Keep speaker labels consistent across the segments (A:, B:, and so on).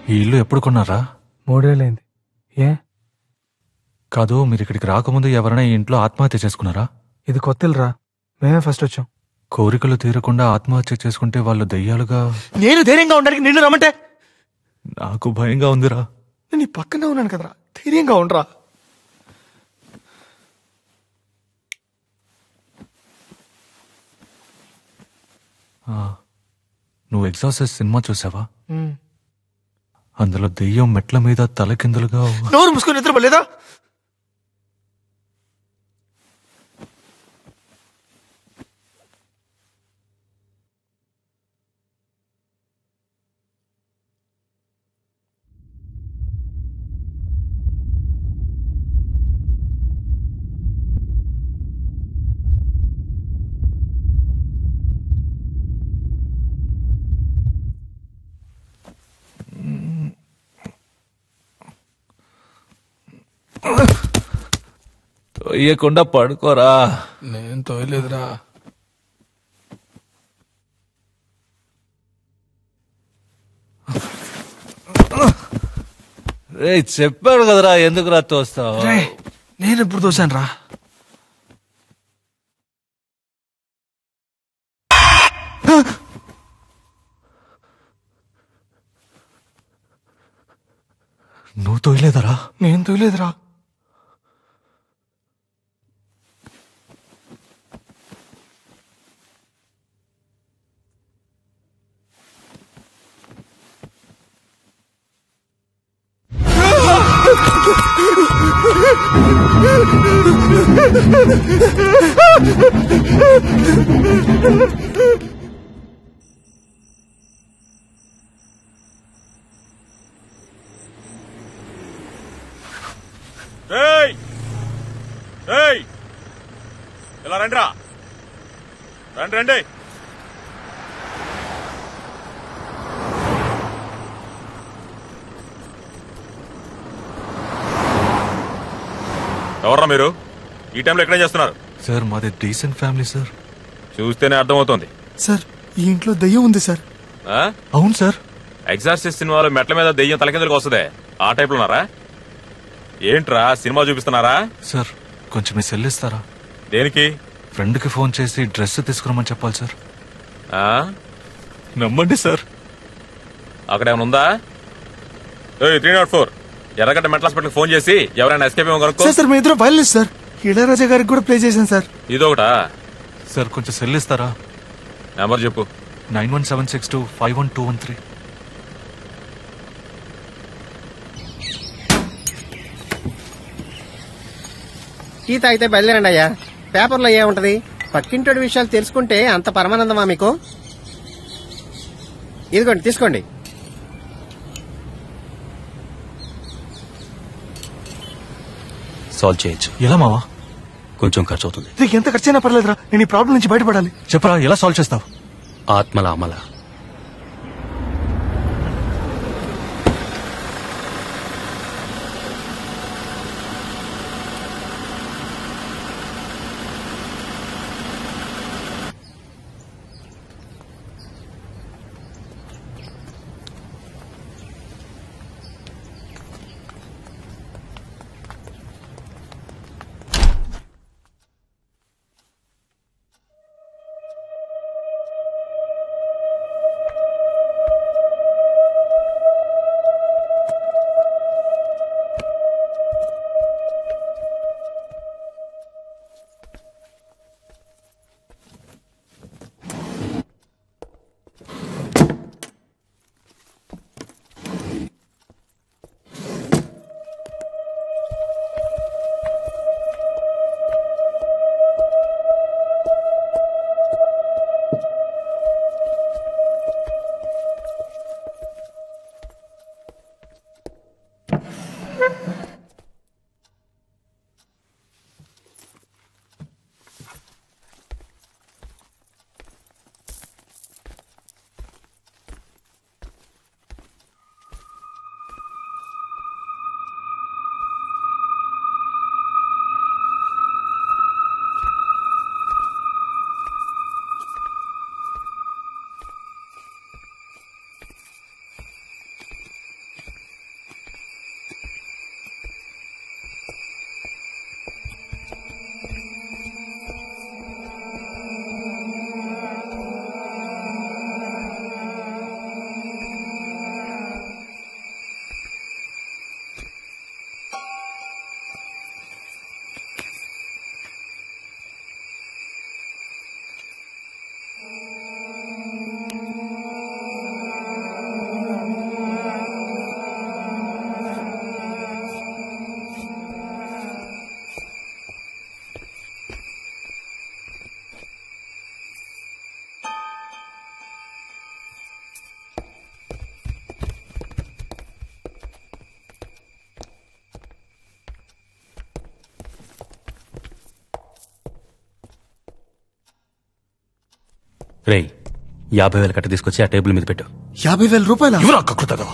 A: ఈ ఇల్లు ఎప్పుడు కొన్నారా
B: మూడేళ్ళైంది ఏ
A: కాదు మీరు ఇక్కడికి రాకముందు ఎవరైనా ఈ ఇంట్లో ఆత్మహత్య చేసుకున్నారా
B: ఇది కొత్త ఇల్లురా మేమే ఫస్ట్ వచ్చాం
A: కోరికలు తీరకుండా ఆత్మహత్య చేసుకుంటే వాళ్ళు దయ్యాలుగా
B: నేను ధైర్యంగా ఉండడానికి నిన్ను రమ్మంటే
A: నాకు భయంగా ఉందిరా
B: నేను నీ పక్కనే ఉన్నాను కదరా ధైర్యంగా ఉండరా
A: ఆ, నువ్వు ఎగ్జాసెస్ సినిమా చూసావా అందులో దెయ్యం మెట్ల మీద తలకిందులుగా
B: నోరు మూసుకొని నిద్రపోలేదా
A: తొయ్యకుండా పడుకోరా
B: నేను తోయలేదురా
A: రే చెప్పాడు కదరా ఎందుకురా తోస్తావు
B: నేను ఎప్పుడు తోసాను రా
A: నువ్వు తోయలేదరా
B: నేను తోయలేదురా
C: ఏయ్ ఏయ్ ఇలా రండిరా రండి రండి ఎవర్రా మీరు ఈ టైంలో ఎక్కడ చేస్తున్నారు
A: సార్ మాది డీసెంట్ ఫ్యామిలీ సార్
C: చూస్తేనే అర్థమవుతోంది
B: సార్ ఈ ఇంట్లో దయ్యం ఉంది సార్
C: ఆ?
A: అవును సార్
C: ఎగ్జార్సిస్ సినిమాలో మెట్ల మీద దెయ్యం తలకిందులకు వస్తుందే ఆ టైప్ లో ఉన్నారా ఏంట్రా సినిమా చూపిస్తున్నారా
A: సార్ కొంచెం మీ సెల్ ఇస్తారా
C: దేనికి
A: ఫ్రెండ్కి ఫోన్ చేసి డ్రెస్ తీసుకురమ్మని చెప్పాలి సార్
C: ఆ?
A: నమ్మండి సార్
C: అక్కడ ఏమైనా ఉందా three not four Erragadda mental hospital phone చేసి ఎవరైనా ఎస్కేప్ ఏమో కనుక్కో
B: సార్ సార్ మీ ఇద్దరు వైలెన్స్ సార్ ఇళయరాజా గారికి కూడా ప్లే చేశాను సార్
C: ఇదొకటా
A: సార్ కొంచెం సెల్ ఇస్తారా
C: నెంబర్ చెప్పు
A: nine one seven six two five one two one three
D: tea తాగితే బయలుదేరండి అయ్యా పేపర్లో ఏముంటది పక్కింటోడి విషయాలు తెలుసుకుంటే అంత పరమానందమా మీకు ఇదిగోండి తీసుకోండి
E: సాల్వ్ చేయొచ్చు
A: ఎలా మావా
E: కొంచెం ఖర్చు అవుతుంది
B: నీకు ఎంత ఖర్చైనా పర్లేదురా నేను ఈ ప్రాబ్లం నుంచి బయటపడాలి
A: చెప్పరా ఎలా సాల్వ్ చేస్తావు
E: ఆత్మల అమల రేయ్ యాభై వేల కట్ట తీసుకొచ్చి ఆ టేబుల్ మీద పెట్టు
B: యాభై వేల రూపాయల
A: ఎవరు కృతగా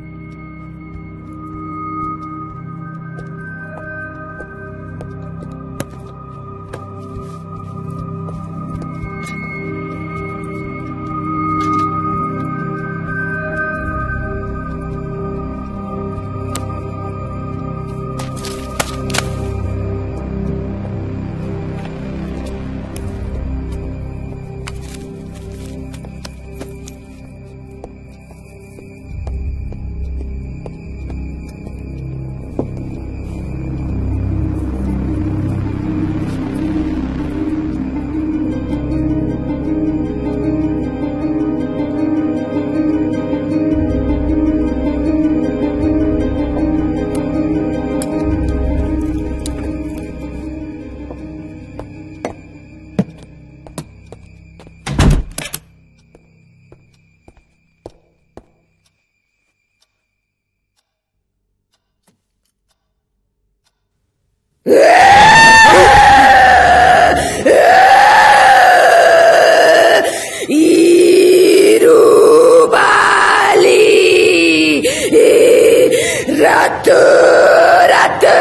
F: Ratu, ratu,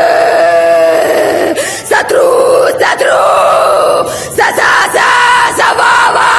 F: satru, satru, sa sa sa sa va va.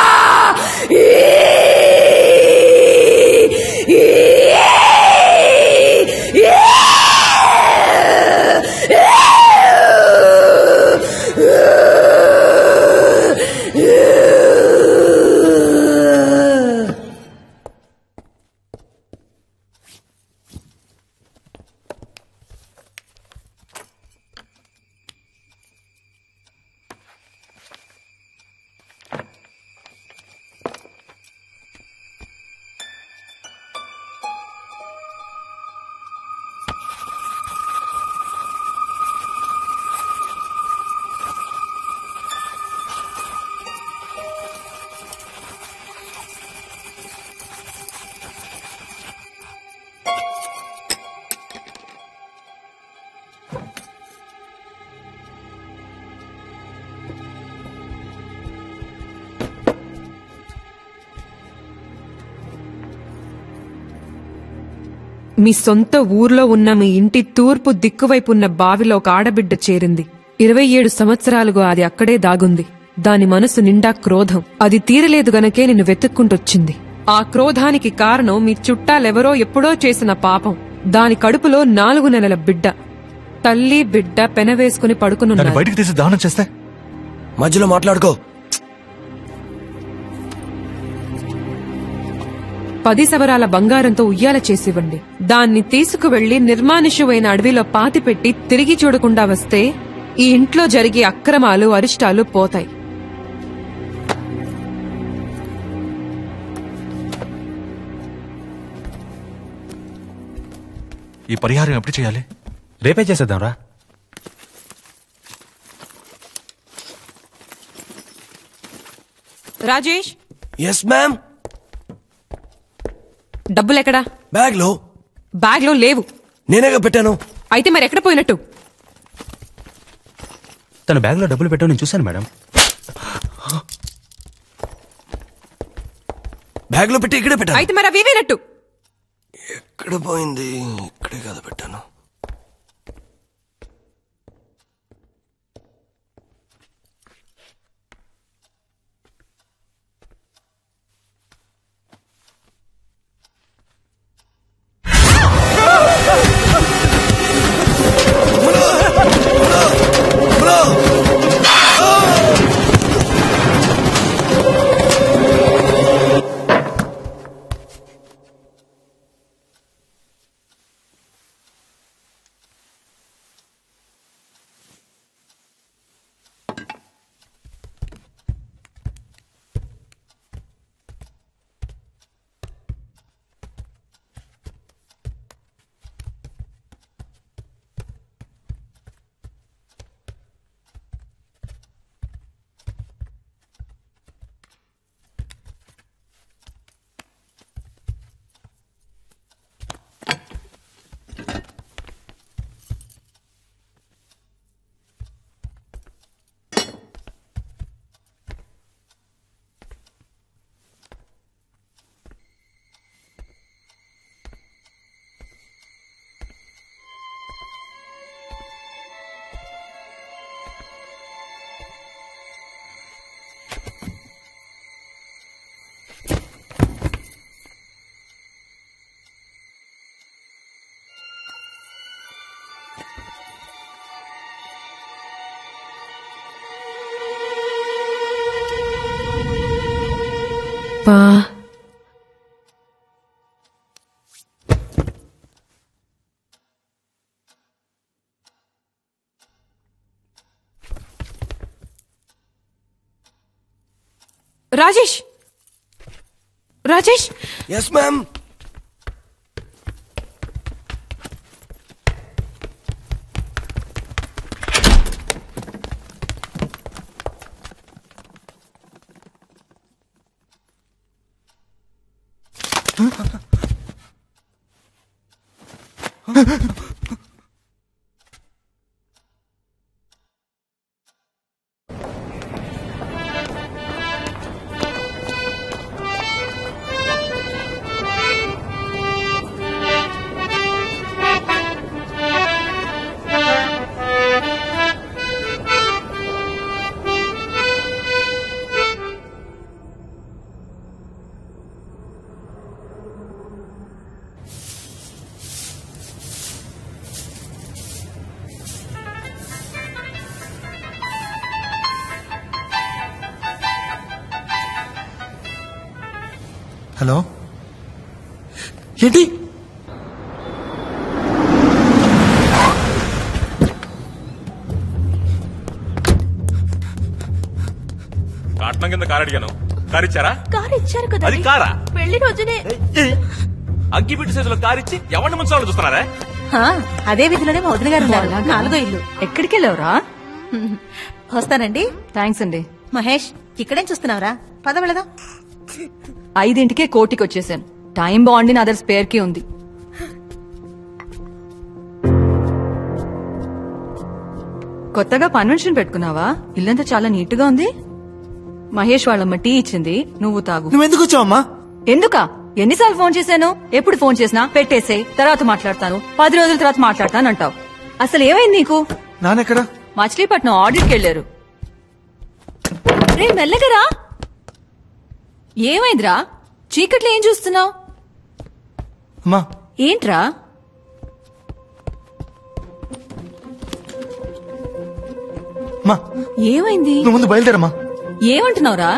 G: మీ సొంత ఊర్లో ఉన్న మీ ఇంటి తూర్పు దిక్కువైపు ఉన్న బావిలో ఒక ఆడబిడ్డ చేరింది ఇరవై ఏడు సంవత్సరాలుగా అది అక్కడే దాగుంది దాని మనసు నిండా క్రోధం అది తీరలేదు గనకే నిన్ను వెతుక్కుంటొచ్చింది ఆ క్రోధానికి కారణం మీ చుట్టాలెవరో ఎప్పుడో చేసిన పాపం దాని కడుపులో నాలుగు నెలల బిడ్డ తల్లి బిడ్డ పెనవేసుకుని
A: దాన్ని
G: పడుకునున్నారు
A: బయటికి తీసి దానం చేస్తే
H: మధ్యలో మాట్లాడుకో
G: పది సవరాల బంగారంతో ఉయ్యాల చేసివ్వండి దాన్ని తీసుకువెళ్లి నిర్మానుష్యమైన అడవిలో పాతిపెట్టి తిరిగి చూడకుండా వస్తే ఈ ఇంట్లో జరిగే అక్రమాలు అరిష్టాలు పోతాయి
A: ఈ పరిహారం ఎప్పుడు చేయాలి
E: రేపే చేసేద్దాం రా
G: రాజేష్
H: ఎస్ మ్యామ్
G: డబ్బులెక్కడా
H: బ్యాగ్ లో
G: బ్యాగ్ లో లేవు
H: నేనేగా పెట్టాను
G: అయితే మరి ఎక్కడ పోయినట్టు
E: తన బ్యాగ్ లో డబ్బులు పెట్టావు నేను చూశాను మేడం
H: బ్యాగ్ లో పెట్టి ఇక్కడే పెట్టాను
G: అయితే మరి అవి వేనట్టు
H: ఎక్కడ పోయింది ఇక్కడే కదా పెట్టాను
G: పా Rajesh Rajesh
H: yes ma'am
B: hello ఏంటి
C: కాటనం కింద కారు అడిగాను కారు ఇచ్చారా
F: కారు ఇచ్చారు కదా
C: అది కారా
F: పెళ్లి రోజునే
C: అగ్గి పెట్టి సైజులో కారు ఇచ్చి ఎవరిని ముంచాలని చూస్తున్నారా
F: హా, అదే వీధిలోనే మా వదిన గారు ఉన్నారు నాలుగో ఇల్లు
I: ఎక్కడికి వెళ్ళావురా
F: వస్తానండి
I: థ్యాంక్స్ అండి
F: మహేష్ ఇక్కడేం చూస్తున్నావురా పద వెళదాం
I: ఐదింటికే కోటికి వచ్చేసాను టైం బాగుండి నా దగ్గర స్పేర్ కి ఉంది కొత్తగా కన్వెన్షన్ పెట్టుకున్నావా ఇల్లంతా చాలా నీట్ గా ఉంది మహేష్ వాళ్ళమ్మ టీ ఇచ్చింది నువ్వు తాగు
B: నువ్వెందుకు వచ్చావమ్మా
I: ఎందుకా ఎన్నిసార్లు ఫోన్ చేశాను ఎప్పుడు ఫోన్ చేసినా పెట్టేసే తర్వాత మాట్లాడతాను పది రోజుల తర్వాత మాట్లాడతానంటావు అసలు ఏమైంది నీకు
B: నాన్నెక్కడా
I: మచిలీపట్నం ఆడిట్కి వెళ్ళారు రే మెల్లగరా ఏమైందిరా చీకట్లో ఏం చూస్తున్నావు
B: అమ్మా
I: ఏంట్రా
B: అమ్మా
I: ఏమైంది
B: నువ్వు ముందు బయలుదేరమ్మా
I: ఏమంటున్నావురా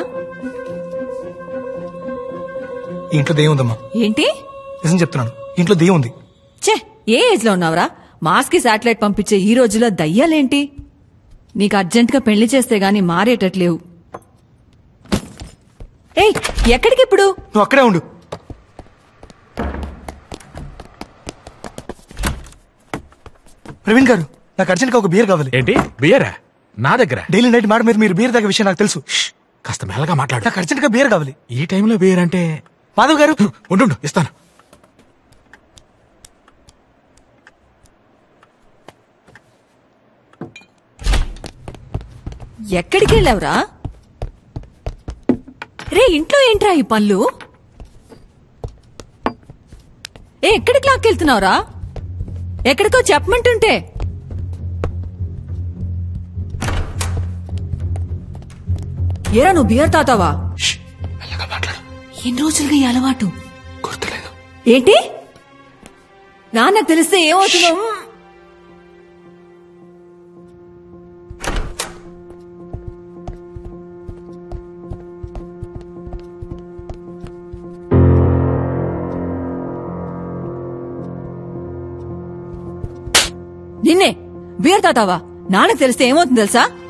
B: ఈ ఇంట్లో దెయ్యం ఉందమ్మా
I: ఏంటి
B: నిజం చెప్తున్నాను ఇంట్లో దెయ్యం ఉంది
I: ఛే ఏ ఏజ్ లో ఉన్నావురా మాస్ కి శాటిలైట్ పంపించే ఈ రోజుల్లో దయ్యాలేంటి నీకు అర్జెంట్ గా పెళ్లి చేస్తే గాని మారేటట్లేవు ఏయ్ ఎక్కడికి ఇప్పుడు
B: నువ్వు అక్కడే ఉండు ప్రవీణ్ గారు నాకు అర్జెంట్గా ఒక బియర్ కావాలి
A: ఏంటి బియరా నా దగ్గర
B: డైలీ నైట్ మాట మీద మీరు బియర్ తాగే విషయం నాకు తెలుసు
A: కాస్త మెల్లగా మాట్లాడు
B: నాకు అర్జెంట్గా బియర్ కావాలి
A: ఈ టైంలో బియర్ అంటే
B: మాధవ్ గారు
A: ఉండు ఇస్తాను
I: ఎక్కడికి వెళ్ళావురా రే ఇంట్లో ఏంట్రా ఈ పళ్ళు ఏ ఎక్కడికి లాక్కెళ్తున్నావురా ఎక్కడికో చెప్పమంటుంటే ఏరా నువ్వు బియర్ తాతావా
A: మెల్లగా మాట్లాడు
I: ఎన్ని రోజులుగా ఈ అలవాటు
A: గుర్తులేదు
I: ఏంటి నాన్నకు తెలిస్తే ఏమవుతుందో నిన్నే బియర్ తాతావా నాన్నకు తెలిస్తే ఏమవుతుంది తెలుసా